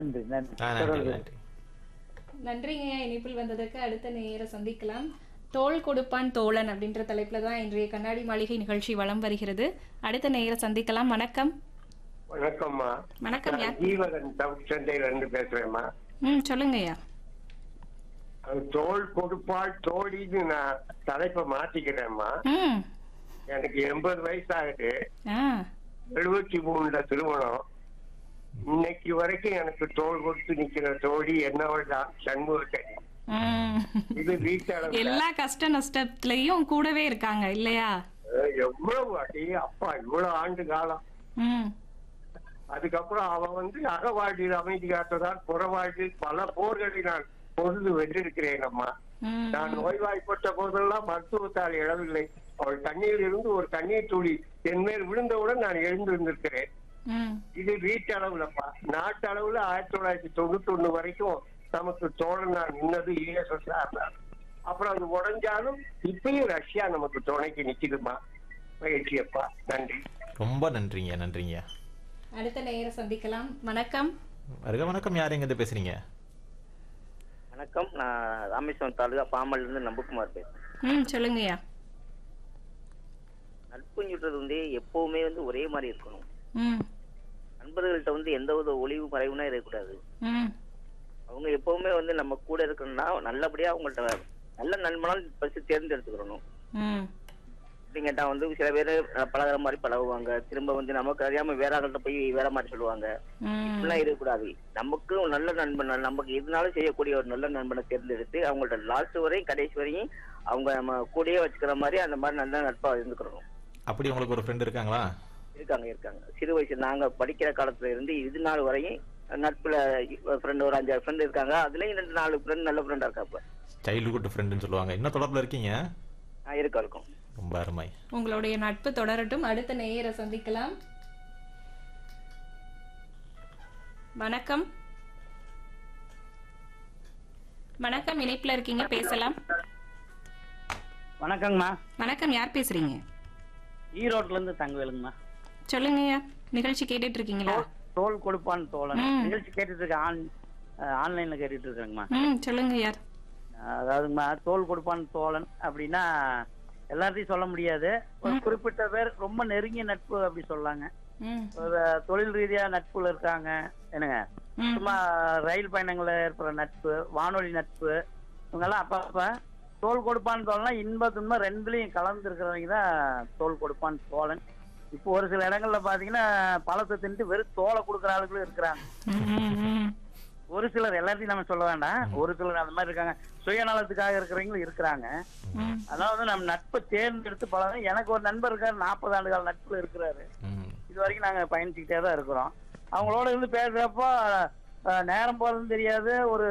நன்றி நன்றி ஆ, நன்றி தொடர்ந்து. நன்றி நன்றிங்க இணைப்பில் வந்ததற்கு அடுத்த நேர சந்திக்கலாம் தோள் கொடுப்பான் தோழன் அப்படின்ற தலைப்புல தான் இன்றைய கண்ணாடி மாளிகை நிகழ்ச்சி வலம் வருகிறது அடுத்த நேர சந்திக்கலாம் வணக்கம் வணக்கம்மா வணக்கம் நான் யார் ஜீவகன் சவுத் சென்னையில இருந்து பேசுறேம்மா ம் சொல்லுங்கய்யா அது தோல் கொடுப்பால் தோழின்னு நான் தலைப்பை மாத்திக்கிறேம்மா ம் எனக்கு எண்பது வயசு ஆகுது ஆ எழுபத்தி மூணுல திருமணம் இன்னைக்கு வரைக்கும் எனக்கு தோல் கொடுத்து நிக்கிற தோழி என்னவள் தான் சண்முகத்தை ம். இது வீட்டளவுல எல்லா கஷ்ட நஷ்டத்துலயும் கூடவே இருக்காங்க இல்லையா அஹ், எவ்வளவு அடி அப்பா இவ்வளவு ஆண்டு காலம் ம் அதுக்கப்புறம் அவன் வந்து அகவாழ்வில் அமைதி காத்ததால் புறவாழ்வில் பல போர்களை நான் பொழுது வென்றிருக்கிறேன் அம்மா ம் நான் நோய்வாய்ப்பட்ட போதெல்லாம் மருத்துவத்தால் எழவில்லை அவள் தண்ணீரில் இருந்து ஒரு தண்ணீர் துளி என் மேல் விழுந்தவுடன் நான் எழுந்திருந்திருக்கிறேன் ம் இது வீட்டு அளவுலப்பா நாட்டு அளவுல ஆயிரத்தி தொள்ளாயிரத்தி தொண்ணூத்தி ஒண்ணு வரைக்கும் நமக்கு தோழன் நான் நின்னது யுஎஸ்எஸ்ஆர் தான் அப்புறம் அது உடைஞ்சாலும் இப்பயும் ரஷ்யா நமக்கு துணைக்கு நிக்குதுமா மகிழ்ச்சி அப்பா நன்றி ரொம்ப நன்றிங்க நன்றிங்க அடுத்த நேர சந்திக்கலாம் வணக்கம் வருக வணக்கம் யார் எங்க இருந்து பேசுறீங்க வணக்கம் நான் ராமேஸ்வரம் தாலுகா பாமல்ல இருந்து நம்புக்குமார் பேசுறேன் ம் சொல்லுங்கய்யா நட்புங்கிறது வந்து எப்பவுமே வந்து ஒரே மாதிரி இருக்கணும் ம் நண்பர்கள்ட்ட வந்து எந்த ஒரு ஒளிவு மறைவுனா இருக்கக்கூடாது ம் அவங்க எப்பவுமே வந்து நம்ம கூட இருக்கணும்னா நல்லபடியா அவங்கள்ட்ட நல்ல நண்பனால் ஃபர்ஸ்ட் தேர்ந்தெடுத்துக்கிறணும் ம் அப்படின்னு கேட்டா வந்து சில பேர் பழகுற மாதிரி பழகுவாங்க திரும்ப வந்து நமக்கு அறியாம வேற ஆள்கிட்ட போய் வேற மாதிரி சொல்லுவாங்க ம் இப்படிலாம் இருக்கக்கூடாது நமக்கு ஒரு நல்ல நண்பன் நமக்கு எதுனாலும் செய்யக்கூடிய ஒரு நல்ல நண்பனை தேர்ந்தெடுத்து அவங்கள்ட்ட லாஸ்ட் வரையும் கடைசி வரையும் அவங்க நம்ம கூடயே வச்சுக்கிற மாதிரி அந்த மாதிரி நல்ல நட்பா இருந்துக்கிறணும் அப்படி உங்களுக்கு ஒரு ஃப்ரெண்ட் இருக்காங்களா இருக்காங்க இருக்காங்க சிறு வயசு நாங்க படிக்கிற காலத்துல இருந்து இது நாள் வரையும் நட்புல ஃப்ரெண்ட் ஒரு அஞ்சாறு ஃப்ரெண்ட் இருக்காங்க அதுலயும் ரெண்டு நாலு ஃப்ரெண்ட் நல்ல ஃப்ரெண்டா இருக்காப்ப சைல்டுஹுட் ஃப்ரெண்டுன்னு சொல்லுவாங்க இன்னும் தொடர்பில் இருக்கீங்க நான் இருக்கா இருக்கும் ரொம்ப அருமை உங்களுடைய நட்பு தொடரட்டும் அடுத்த நேயரை சந்திக்கலாம் வணக்கம் வணக்கம் இணைப்புல இருக்கீங்க பேசலாம் வணக்கங்கம்மா வணக்கம் யார் பேசுறீங்க ஈரோட்ல இருந்து தங்கவேலுங்கம்மா சொல்லுங்கய்யா நிகழ்ச்சி கேட்டுட்டு இருக்கீங்களா தோல் கொடுப்பான் தோழன் ம். நிகழ்ச்சி கேட்டுட்டு இருக்கேன் ஆன் அஹ், ஆன்லைன்ல கேட்டுட்டு இருக்கேங்கம்மா ம் சொல்லுங்க யார் அதாவதுங்கம்மா தோல் கொடுப்பான் தோழன் அப்படின்னா எல்லாத்தையும் சொல்ல முடியாது ஒரு குறிப்பிட்ட பேர் ரொம்ப நெருங்கிய நட்பு அப்படி சொல்லலாங்க ம் ஒரு தொழில் ரீதியா நட்புல இருக்காங்க என்னங்க ம் சும்மா ரயில் பயணங்கள்ல ஏற்படுற நட்பு வானொலி நட்பு இவங்கெல்லாம் அப்பப்ப தோல் கொடுப்பான் தோழனா இன்ப துன்பம் ரெண்டுலயும் கலந்து இருக்கிறவங்க தான் தோல் கொடுப்பான் தோழன் இப்போ ஒரு சில இடங்கள்ல பாத்தீங்கன்னா பழத்தை தின்ட்டு வெறும் தோலை கொடுக்குற ஆளுகளும் இருக்கிறாங்க ம், ம், ஒரு சிலர் எல்லாத்தையும் நம்ம சொல்ல வேண்டாம் ஒரு சிலர் அந்த மாதிரி இருக்காங்க சுயநலத்துக்காக இருக்கிறவங்களும் இருக்கிறாங்க ம், அதாவது நம்ம நட்பை தேர்ந்தெடுத்து பழக எனக்கு ஒரு நண்பர் இருக்காரு நாற்பது ஆண்டு கால நட்புல இருக்கிறாரு ம் இது வரைக்கும் நாங்க பயணிச்சுக்கிட்டே தான் இருக்கிறோம் அவங்களோட இருந்து பேசுறப்போ அஹ், நேரம் போறதும் தெரியாது ஒரு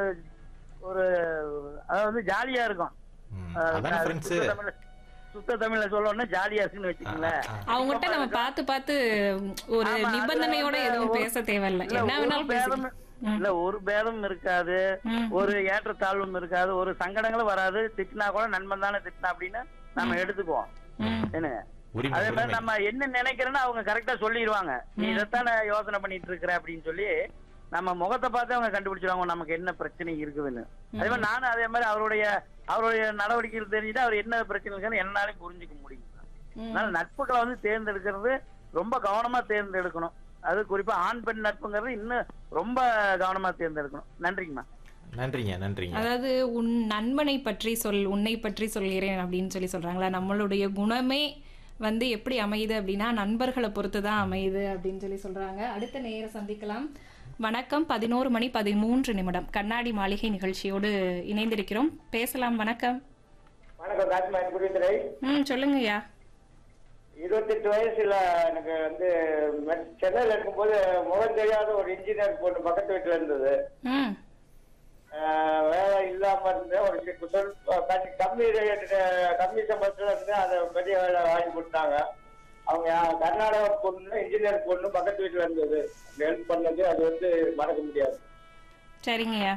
ஒரு அதாவது வந்து ஜாலியா இருக்கும் ம். அஹ், அதானே ஃப்ரெண்ட்ஸு சுத்த தமிழ்ல சுத்த தமிழ்ல சொல்லணும்னா ஜாலியா இருக்குன்னு வச்சுக்கோங்களேன் அவங்ககிட்ட நம்ம பார்த்து பார்த்து ஒரு ஆமா, அதுல நிபந்தனையோட வந்து எதுவும் ஒரு- பேச தேவையில்ல இல்ல, என்ன ஒரு வேணாலும் பேதம் பேசலாம் ம். இல்ல ஒரு பேதம் இருக்காது ம். ஒரு ஏற்றத்தாழ்வும் இருக்காது ஒரு சங்கடங்களும் வராது திட்டினா கூட நண்பன் தானே திட்டினா அப்படின்னு நம்ம எடுத்துக்குவோம் ம். என்னங்க உரிமை அதே மாதிரி உரிமை நம்ம என்ன நினைக்கிறோன்னா அவங்க கரெக்டா சொல்லிடுவாங்க நீ இதைத்தானே யோசனை பண்ணிட்டு இருக்கிற அப்படின்னு சொல்லி நம்ம முகத்தை பார்த்து அவங்க கண்டுபிடிச்சிருவாங்க நமக்கு என்ன பிரச்சனை இருக்குதுன்னு அதே மாதிரி நானும் அதே மாதிரி அவருடைய அவருடைய நடவடிக்கைகள் தெரிஞ்சுட்டு அவர் என்ன பிரச்சனை இருக்குன்னு என்னாலையும் புரிஞ்சுக்க முடியும் ம். அதனால நட்புகளை வந்து தேர்ந்தெடுக்கிறது ரொம்ப கவனமா தேர்ந்தெடுக்கணும் அது குறிப்பா ஆண் பெண் நட்புங்கிறது இன்னும் ரொம்ப கவனமா தேர்ந்தெடுக்கணும் நன்றிங்கம்மா நன்றிங்க நன்றிங்க அதாவது உன் நண்பனை பற்றி சொல் உன்னை பற்றி சொல்கிறேன் அப்படின்னு சொல்லி சொல்றாங்களா நம்மளுடைய குணமே வந்து எப்படி அமையுது அப்படின்னா நண்பர்களை பொறுத்து தான் அமையுது அப்படின்னு சொல்லி சொல்றாங்க அடுத்த நேர சந்திக்கலாம் வணக்கம் பதினோரு மணி பதிமூன்று நிமிடம் கண்ணாடி மாளிகை நிகழ்ச்சியோடு இணைந்திருக்கிறோம் பேசலாம் வணக்கம் வணக்கம் ராஜ்மான் குடித்துறை ம் சொல்லுங்கய்யா இருபத்தெட்டு வயசுல எனக்கு வந்து மெ- சென்னையில இருக்கும்போது முகம் தெரியாத ஒரு இன்ஜினியர் பொண்ணு பக்கத்து வீட்டுல இருந்தது ம் ஆஹ் வேலை இல்லாம இருந்தேன் ஒரு சி- சொல் கம்மி- கம்மி rate, கம்மி சம்பளத்துல இருந்து அதை பெரிய வேலை வாங்கி கொடுத்தாங்க அவங்க யா- கர்நாடகா பொண்ணு இன்ஜினியர் பொண்ணு பக்கத்து வீட்டுல இருந்தது ஹெல்ப் பண்ணது அது வந்து மறக்க முடியாது சரிங்கய்யா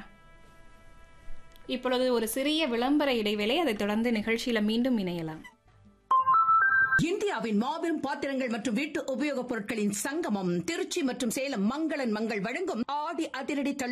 இப்பொழுது ஒரு சிறிய விளம்பர இடைவேளை அதைத் தொடர்ந்து நிகழ்ச்சியில மீண்டும் இணையலாம் இந்தியாவின் மாபெரும் பாத்திரங்கள் மற்றும் வீட்டு உபயோகப் பொருட்களின் சங்கமம் திருச்சி மற்றும் சேலம் மங்களன் மங்கள் வழங்கும் ஆடி அதிரடி தள்ளுபடி